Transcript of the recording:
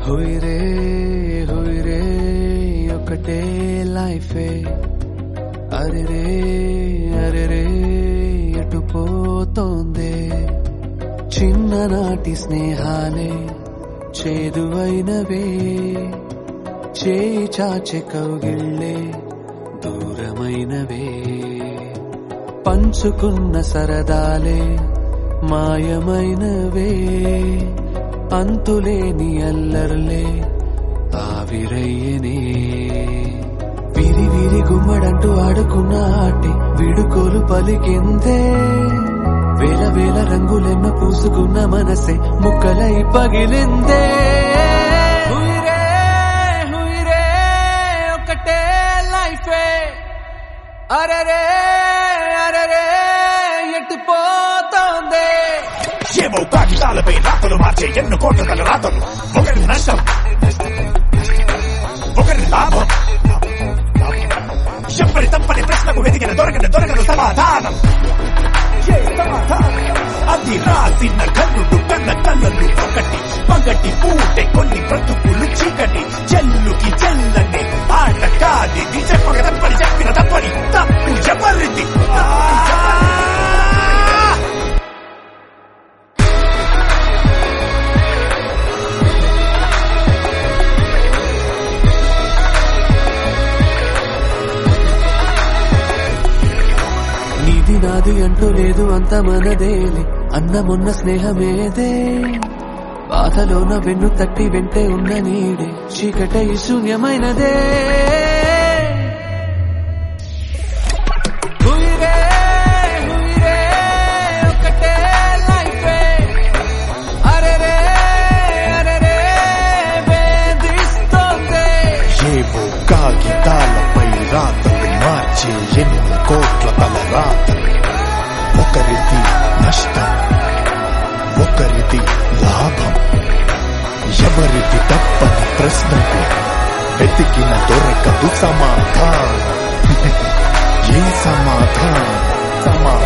హుయిరే హుయిరే ఒకటే లైఫే అరెరే అరెరే ఎటు పోతోందే చిన్ననాటి స్నేహాలే చేదువైనవే చేయి చాచె కౌగిళ్ళే దూరమైనవే పంచుకున్న సరదాలే మాయమైనవే అంతులేని అల్లర్లే ఆవిరయ్యనే విరి విరి గుమ్మడంటూ ఆడుకున్న ఆటి విడుకోలు పలికిందే వేల వేల రంగులెన్న పూసుకున్న మనసే ముక్కలై పగిలిందే హుయిరే, హుయిరే, ఒకటే లైఫే అరరే అరరే ఎటు పోతోందే ఏమో కాగితాలపై రాతలు మార్చే ఎన్నో కోట్ల గల రాతలు ఒకరి నష్టం ఒకరి లాభం చెప్పని తప్పని ప్రశ్నకు వెతికిన దొరకని దొరకని సమాధానం ఏ సమాధానం అది రాసిన కన్నుడు కన్న కళ్ళలు ఒకటి పగటి పూటే కొన్ని బ్రతుకులు చీకటి చెల్లుకి చెల్లని ఆట కాదిది చెప్పక తప్పని చెప్పిన తప్పని తప్పు చెప్పరిది నీది నాది అంటూ లేదు అంత మనదేలే అన్నమున్న స్నేహమేదే బాధలోన వెన్ను తట్టి వెంటే ఉన్న నీడే చీకటై శూన్యమైనదే హుయిరే, హుయిరే, ఒకటే లైఫే. అరెరే, అరెరే, వేధిస్తోందే. ఏవో కాగితాలపై రాతలు మార్చే ఎన్ని కోట్ల తల రాతలు ఒకరిది నష్టం ఒకరిది లాభం ఎవరిది తప్పని ప్రశ్నకు వెతికిన దొరకదు సమాధానం ఏ సమాధానం సమాధానం